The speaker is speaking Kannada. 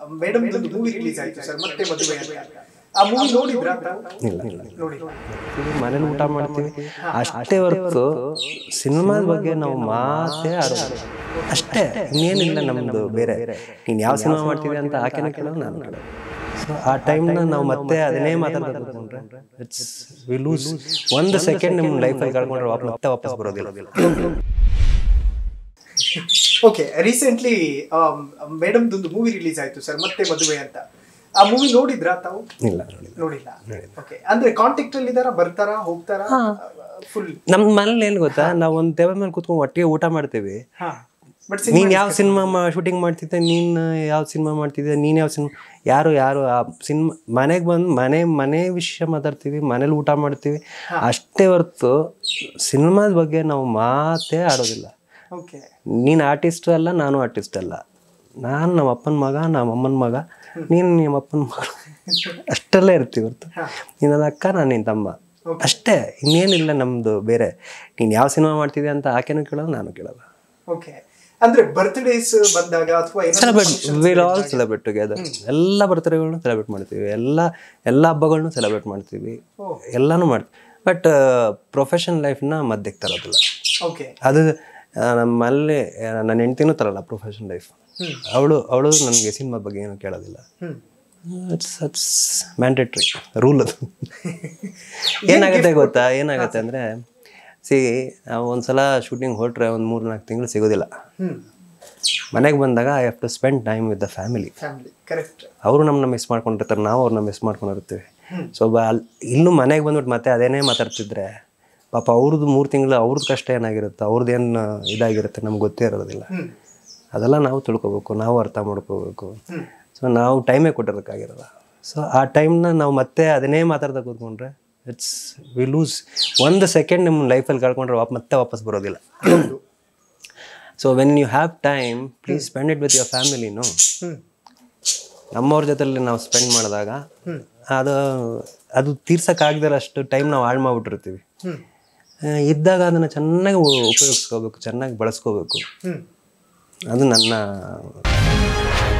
ಮೇಡಮ್ ಮೂವಿ ರಿಲೀಸ್ ಆಯ್ತು ಸರ್ ಮತ್ತೆ ಮದುವೆ ಅಂತ ಆ ಮೂವಿ ನೋಡಿದ್ರಾ ತಾವು? ಇಲ್ಲ ಇಲ್ಲ ನೋಡಿ ಮನೇಲಿ ಊಟ ಮಾಡ್ತೀವಿ ಅಷ್ಟೇ ಹೊರತು ಸಿನಿಮಾದ ಬಗ್ಗೆ ನಾವು ಮಾತೇ ಆಡೋದು ಅಷ್ಟೇ ಇನ್ನೇನಿಲ್ಲ ನಮ್ಮದು ಬೇರೆ ನೀನು ಯಾವ ಸಿನಿಮಾ ಮಾಡ್ತೀವಿ ಅಂತ ಆಕೆನ ಕೇಳೋದು ನಾನು ಕೇಳೋದು ಸೊ ಆ ಟೈಮ್ನ ನಾವು ಮತ್ತೆ ಅದನ್ನೇ ಮಾತಾಡ್ತಾ ಕೂತ್ಕೊಂಡ್ರೆ ಇಟ್ಸ್ ವಿ ಲೂಸ್ ಒಂದು ಸೆಕೆಂಡ್ ನಿಮ್ಮ ಲೈಫಲ್ಲಿ ಕಳ್ಕೊಂಡ್ರೆ ವಾಪಸ್ ಮತ್ತೆ ವಾಪಸ್ ಬರೋದಿಲ್ಲ ಓಕೆ ರೀಸೆಂಟ್ಲಿ ಮೇಡಮ್ದೊಂದು ಮೂವಿ ರಿಲೀಸ್ ಆಯ್ತು ಸರ್ ಮತ್ತೆ ಮದುವೆ ಅಂತ ಆ ಮೂವಿ ನೋಡಿದ್ರಾ ತಾವು ಇಲ್ಲ ನೋಡಿ ನೋಡಿಲ್ಲ ಓಕೆ ಅಂದ್ರೆ ಕಾಂಟ್ಯಾಕ್ಟ್ ಅಲ್ಲಿ ಇದಾರ ಬರ್ತಾರಾ ಹೋಗ್ತಾರಾ ಫುಲ್ ನಮ್ಮ ಮನೇಲಿ ಏನು ಗೊತ್ತಾ ನಾವು ಒಂದು ಟೇಬಲ್ ಮೇಲೆ ಕೂತ್ಕೊಂಡು ಒಟ್ಟಿಗೆ ಊಟ ಮಾಡ್ತೀವಿ ಹಾ ಬಟ್ ನೀನು ಯಾವ ಸಿನಿಮಾ ಶೂಟಿಂಗ್ ಮಾಡ್ತಿದ್ದೆ ನೀನು ಯಾವ ಸಿನಿಮಾ ಮಾಡ್ತಿದ್ದೆ ನೀನು ಯಾವ ಸಿನಿಮಾ ಯಾರು ಯಾರು ಆ ಸಿನಿಮಾ ಮನೆಗೆ ಬಂದು ಮನೆ ಮನೆ ವಿಷಯ ಮಾತಾಡ್ತೀವಿ ಮನೇಲಿ ಊಟ ಮಾಡ್ತೀವಿ ಅಷ್ಟೇ ಹೊರತು ಸಿನಿಮಾದ ಬಗ್ಗೆ ನಾವು ಮಾತೇ ಆಡೋದಿಲ್ಲ ಓಕೆ ನೀನು ಆರ್ಟಿಸ್ಟ್ ಅಲ್ಲ ನಾನು ಆರ್ಟಿಸ್ಟ್ ಅಲ್ಲ ನಾನು ನಮ್ಮ ಅಪ್ಪನ ಮಗ ನಮ್ಮ ಅಮ್ಮನ ಮಗ ನೀನು ನಿಮ್ಮ ಅಪ್ಪನ ಮಗ ಅಷ್ಟೆಲ್ಲ ಇರ್ತೀವಿ ಹೊರತು ನೀನು ನನ್ನ ಅಕ್ಕ ನಾನು ನಿನ್ನ ತಮ್ಮ ಅಷ್ಟೇ ಇನ್ನೇನಿಲ್ಲ ನಮ್ಮದು ಬೇರೆ ನೀನು ಯಾವ ಸಿನಿಮಾ ಮಾಡ್ತಿದ್ದೆ ಅಂತ ಆಕೆನೂ ಕೇಳೋದು ನಾನು ಕೇಳೋದು ಓಕೆ ಅಂದ್ರೆ ಬರ್ತ್ಡೇಸ್ ಬಂದಾಗ ಅಥವಾ celebrate we'll all celebrate together ಎಲ್ಲ ಬರ್ತಡೇಗಳನ್ನೂ ಸೆಲೆಬ್ರೇಟ್ ಮಾಡ್ತೀವಿ ಎಲ್ಲ ಎಲ್ಲ ಹಬ್ಬಗಳನ್ನೂ ಸೆಲೆಬ್ರೇಟ್ ಮಾಡ್ತೀವಿ ಎಲ್ಲನೂ ಮಾಡ್ತೀವಿ ಬಟ್ ಪ್ರೊಫೆಷನ್ ಲೈಫ್ನ ಮಧ್ಯಕ್ಕೆ ತರೋದಿಲ್ಲ ಓಕೆ ಅದು ಆ, ನಮ್ಮಲ್ಲಿ ಆ, ನನ್ನ ಹೆಂಡ್ತಿನೂ ತರಲ್ಲ ಪ್ರೊಫೆಷನ್ ಲೈಫ್ ಅವಳು ಅವಳು ನನಗೆ ಸಿನಿಮಾ ಬಗ್ಗೆ ಏನು ಕೇಳೋದಿಲ್ಲ hmm it's it's mandatory rule ಅದು ಏನಾಗುತ್ತೆ ಗೊತ್ತಾ ಏನಾಗುತ್ತೆ ಅಂದರೆ ಸಿ ನಾವು ಒಂದ್ಸಲ ಶೂಟಿಂಗ್ ಹೊರಟ್ರೆ ಒಂದು ಮೂರು ನಾಲ್ಕು ತಿಂಗಳು ಸಿಗೋದಿಲ್ಲ ಹ್ಮ್ ಮನೆಗೆ ಬಂದಾಗ I have to spend time with the family family correct ಅವರು ನಮ್ಮನ್ನ ಮಿಸ್ ಮಾಡ್ಕೊಂಡಿರ್ತಾರೆ ನಾವು ಅವ್ರನ್ನ ಮಿಸ್ ಮಾಡ್ಕೊಂಡಿರ್ತೀವಿ ಸೊ ಬ ಅಲ್ಲಿ ಇನ್ನು ಮನೆಗೆ ಬಂದ್ಬಿಟ್ಟು ಮತ್ತೆ ಅದೇನೇ ಮಾತಾಡ್ತಿದ್ರೆ ಪಾಪ ಅವ್ರದ್ದು ಮೂರು ತಿಂಗಳು ಅವ್ರದ್ದು ಕಷ್ಟ ಏನಾಗಿರುತ್ತೆ ಅವ್ರದ್ದು ಏನು ಇದಾಗಿರುತ್ತೆ ನಮ್ಗೆ ಗೊತ್ತೇ ಇರೋದಿಲ್ಲ ಹ್ಮ್ ಅದೆಲ್ಲ ನಾವು ತಿಳ್ಕೊಬೇಕು ನಾವು ಅರ್ಥ ಮಾಡ್ಕೋಬೇಕು ಸೊ ನಾವು ಟೈಮೇ ಕೊಟ್ಟಿರೋಕ್ಕಾಗಿರಲ್ಲ ಸೊ ಆ ಟೈಮ್ನ ನಾವು ಮತ್ತೆ ಅದನ್ನೇ ಮಾತಾಡ್ತಾ ಕೂತ್ಕೊಂಡ್ರೆ ಇಟ್ಸ್ ವಿ ಲೂಸ್ ಒಂದು ಸೆಕೆಂಡ್ ನಿಮ್ಮ ಲೈಫಲ್ಲಿ ಕಳ್ಕೊಂಡ್ರೆ ವಾಪ್ ಮತ್ತೆ ವಾಪಸ್ ಬರೋದಿಲ್ಲ so when you have time please spend it with your ಫ್ಯಾಮಿಲಿನೂ ಹ್ಮ್ ನಮ್ಮವ್ರ ಜೊತೆಲಿ ನಾವು ಸ್ಪೆಂಡ್ ಮಾಡಿದಾಗ ಅದು ಅದು ತೀರ್ಸೋಕ್ಕಾಗದಿರೋಷ್ಟು ಟೈಮ್ ನಾವು ಹಾಳು ಮಾಡಿಬಿಟ್ಟಿರ್ತೀವಿ ಹ್ಮ್ ಆ, ಇದ್ದಾಗ ಅದನ್ನು ಚೆನ್ನಾಗಿ ಉಪಯೋಗಿಸ್ಕೋಬೇಕು ಚೆನ್ನಾಗಿ ಬಳಸ್ಕೋಬೇಕು ಹ್ಮ್ ಅದು ನನ್ನ